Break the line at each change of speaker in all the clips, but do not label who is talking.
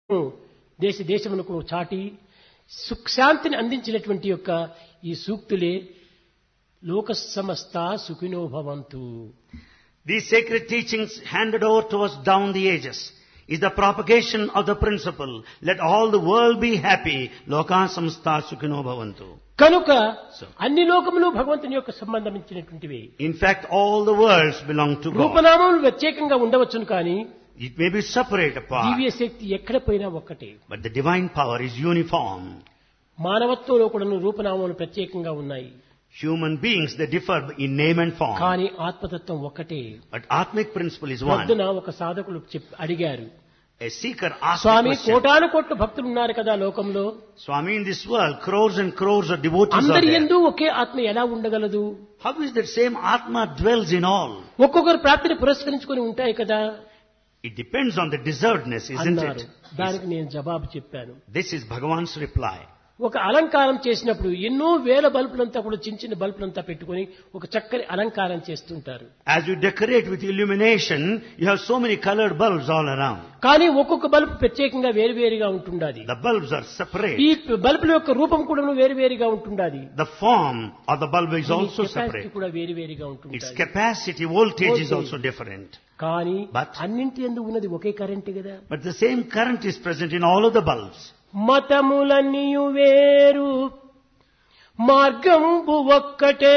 దేశ దేశమునకు చాటి సుఖశాంతిని అందించినటువంటి యొక్క ఈ సూక్తులే లోక సమస్త సుఖినో భవంతు
These sacred teachings handed over to us down the ages is the propagation of the principle, let all the world be happy, loka samsta sukhino bhavantu.
కనుక
So.
అన్ని లోకములు భగవంతుని యొక్క సంబంధించినటువంటివి
In fact, all the worlds belong to God.
రూపనామములు ప్రత్యేకంగా ఉండవచ్చును కానీ
It may be separate apart,
దివ్య శక్తి ఎక్కడ పోయినా ఒక్కటే
but the divine power is uniform.
మానవత్వంలో కూడా రూపనామములు ప్రత్యేకంగా ఉన్నాయి
Human beings, they differ in name and form.
కానీ ఆత్మతత్వం ఒక్కటే
But Atmic principle is one.
పొద్దున ఒక సాధకులు చెప్ అడిగారు
A seeker asks the
Swamy
question,
కోటాను కోట్ల భక్తులు ఉన్నారు కదా లోకంలో
Swami, in this world, crores and crores of devotees are
అందరి
there.
ఎందు ఒకే ఆత్మ ఎలా ఉండగలదు
How is that same Atma dwells in all?
ఒక్కొక్కరు ప్రాప్తిని పురస్కరించుకొని ఉంటాయి కదా
It depends on the deservedness, isn't
అన్నారు
it?
దానికి నేను జవాబు చెప్పాను
This is Bhagavan's reply.
ఒక అలంకారం చేసినప్పుడు ఎన్నో వేల బల్బులంతా కూడా చిన్న చిన్న బల్బులంతా పెట్టుకొని ఒక చక్కని అలంకారం చేస్తుంటారు
As you decorate with illumination, you have so many colored bulbs all around.
కానీ ఒక్కొక్క బల్బు ప్రత్యేకంగా వేరువేరుగా ఉంటుండాది
The bulbs are separate.
ఈ బల్బుల యొక్క రూపం కూడా వేరువేరుగా ఉంటుండాది
The form of the bulb is
దీని
also
కెపాసిటీ
separate.
కూడా వేరువేరుగా
Its
ఉంటుంది
capacity, voltage is
Voltage.
also different.
కానీ
But-
అన్నింటి ఎందు ఉన్నది ఒకే కరెంట్ కదా
But the same current is present in all of the bulbs.
మతములన్నీయు వేరు మార్గంబు ఒక్కటే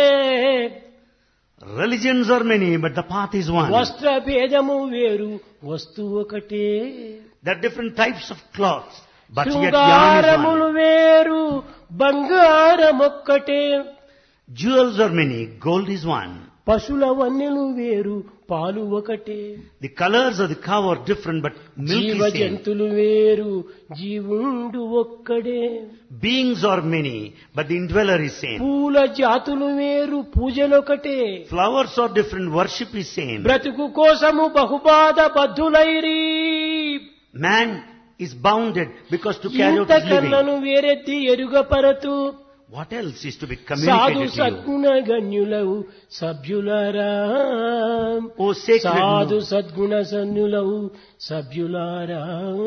Religions are many, but the path is one.
వస్త్ర భేదము వేరు వస్తువు ఒకటే
There are different types of cloths, but yet yarn is
శృంగారములు
one.
వేరు బంగారమొక్కటే
Jewels are many, gold is one.
పశుల వన్నెలు వేరు పాలు ఒకటే
The colors of the cow are different, but milk
జీవ
is same.
జంతులు వేరు జీవుండు ఒక్కడే
Beings are many, but the indweller is same.
పూల జాతులు వేరు పూజలొకటే
Flowers are different, worship is same.
బ్రతుకు కోసము బహుబాధ బద్ధులైరి
Man is bounded because to carry out
ఇంత
his living.
కర్ణను వేరెత్తి ఎరుగపరతు
What else is to be
సాధు
communicated to you?
సద్గుణ గణ్యులవు సభ్యులారా
O sacred
సాధు
no-
సద్గుణ సన్నులవు సభ్యులారా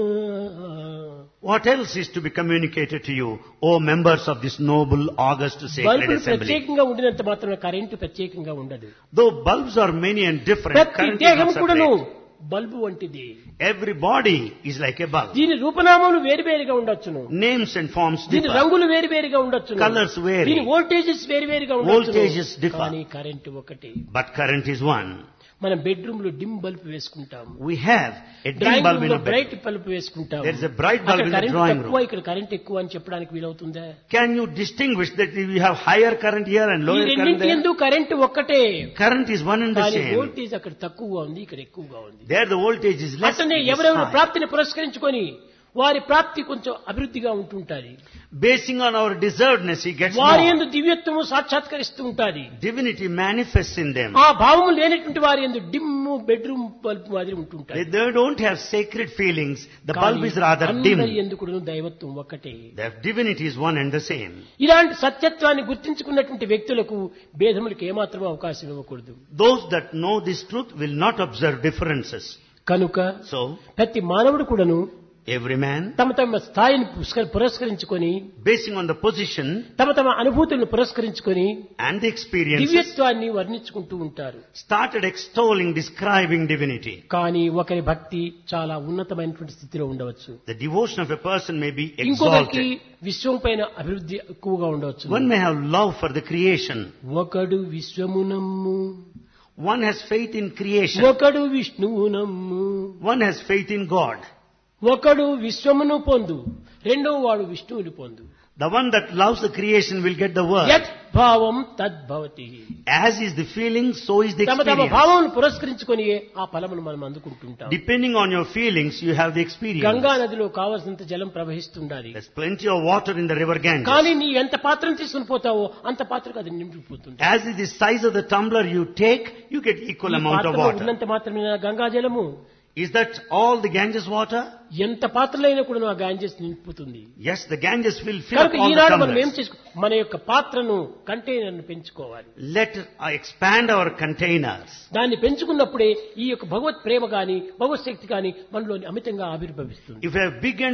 What else is to be communicated to you, O members of this noble, august, sacred
బల్బులు
assembly?
ప్రత్యేకంగా ఉండినంత మాత్రం కరెంటు ప్రత్యేకంగా ఉండదు
Though bulbs are many and different,
ప్రతి
current is
దేహం
not
కూడాను
separate.
బల్బు వంటిది
Every body is like a bulb.
దీని రూపనామాలు వేరువేరుగా ఉండొచ్చును
Names and forms
దీని
differ.
రంగులు వేరువేరుగా ఉండొచ్చు
Colours vary.
దీని వోల్టేజెస్ వేరువేరుగా
Voltages
ఉండొచ్చు
differ.
కానీ కరెంటు ఒకటి
But current is one.
మనం బెడ్రూమ్ లో డిమ్ బల్బ్ వేసుకుంటాం
We have a dim
drawing
bulb
room
in
లో
a
బ్రైట్
bed.
బల్బ్ వేసుకుంటాం
There is a bright bulb
అక్కడ
in the
కరెంట్
drawing
తక్కువ
room.
ఇక్కడ కరెంట్ ఎక్కువ అని చెప్పడానికి వీలవుతుందా
Can you distinguish that we have higher current here and
ఈ
lower current
రెండింటి
there?
ఎందు కరెంట్ ఒక్కటే
Current is one and the
కానీ
same.
వోల్టేజ్ అక్కడ తక్కువగా ఉంది ఇక్కడ ఎక్కువగా ఉంది
There the voltage is less.
అట్లనే
it is
ఎవరెవరు
high.
ప్రాప్తిని పురస్కరించుకొని వారి ప్రాప్తి కొంచెం అభివృద్ధిగా ఉంటుంటాది
Basing on our deservedness, he gets
వారి
more.
ఎందు దివ్యత్వము సాక్షాత్కరిస్తూ ఉంటాది
Divinity manifests in them.
ఆ భావము లేనటువంటి వారి ఎందు డిమ్ బెడ్రూమ్ బల్బ్ మాదిరి
They,
ఉంటుంటాయి
they don't have sacred feelings. The bulb is rather dim.
అందరి ఎందుకు దైవత్వం ఒక్కటే
Their divinity is one and the same.
ఇలాంటి సత్యత్వాన్ని గుర్తించుకున్నటువంటి వ్యక్తులకు భేదములకు ఏమాత్రం అవకాశం ఇవ్వకూడదు
Those that know this truth will not observe differences.
కనుక
So,
ప్రతి మానవుడు కూడాను
every man,
తమ తమ స్థాయిని పురస్క- పురస్కరించుకొని
basing on the position
తమ తమ అనుభూతులను పురస్కరించుకొని
and the experiences,
దివ్యత్వాన్ని వర్ణించుకుంటూ ఉంటారు
started extolling, describing divinity.
కానీ ఒకరి భక్తి చాలా ఉన్నతమైనటువంటి స్థితిలో ఉండవచ్చు
The devotion of a person may be
ఇంకొకరికి
exalted.
విశ్వం పైన అభివృద్ధి ఎక్కువగా ఉండవచ్చు
One may have love for the creation.
ఒకడు విశ్వమునమ్ము
One has faith in creation.
ఒకడు విష్ణువునమ్ము
One has faith in God.
ఒకడు విశ్వమును పొందు రెండో వాడు విష్ణువుని పొందు
The one that loves the creation will get the word.
యత్ భావం తద్భవతి
As is the feeling, so is the
తమ తమ
experience.
భావం పురస్కరించుకొని ఆ ఫలమును మనం అందుకుంటుంటాం
Depending on your feelings, you have the experience.
Ganga నదిలో కావలసినంత జలం ప్రవహిస్తుండాలి
There's plenty of water in the river Ganges.
కానీ నీ ఎంత పాత్రను తీసుకుని పోతావో అంత పాత్రకు అది నిండిపోతుంది
As is the size of the tumbler you take, you get equal
ఈ
amount of
పాత్రలో
water.
ఉన్నంత మాత్రమే గంగా జలము
Is that all the Ganges water?
ఎంత పాత్రలైనా కూడా ఆ గాంజెస్ నింపుతుంది
Yes, the Ganges will fill up
కనుక
all the
ఈనాడు మనం ఏం
tumblers.
చేసుకో మన యొక్క పాత్రను కంటైనర్ను పెంచుకోవాలి
Let uh, expand our containers.
దాన్ని పెంచుకున్నప్పుడే ఈ యొక్క భగవత్ ప్రేమ గాని భగవత్ శక్తి గాని మనలోని అమితంగా ఆవిర్భవిస్తుంది
If we have big and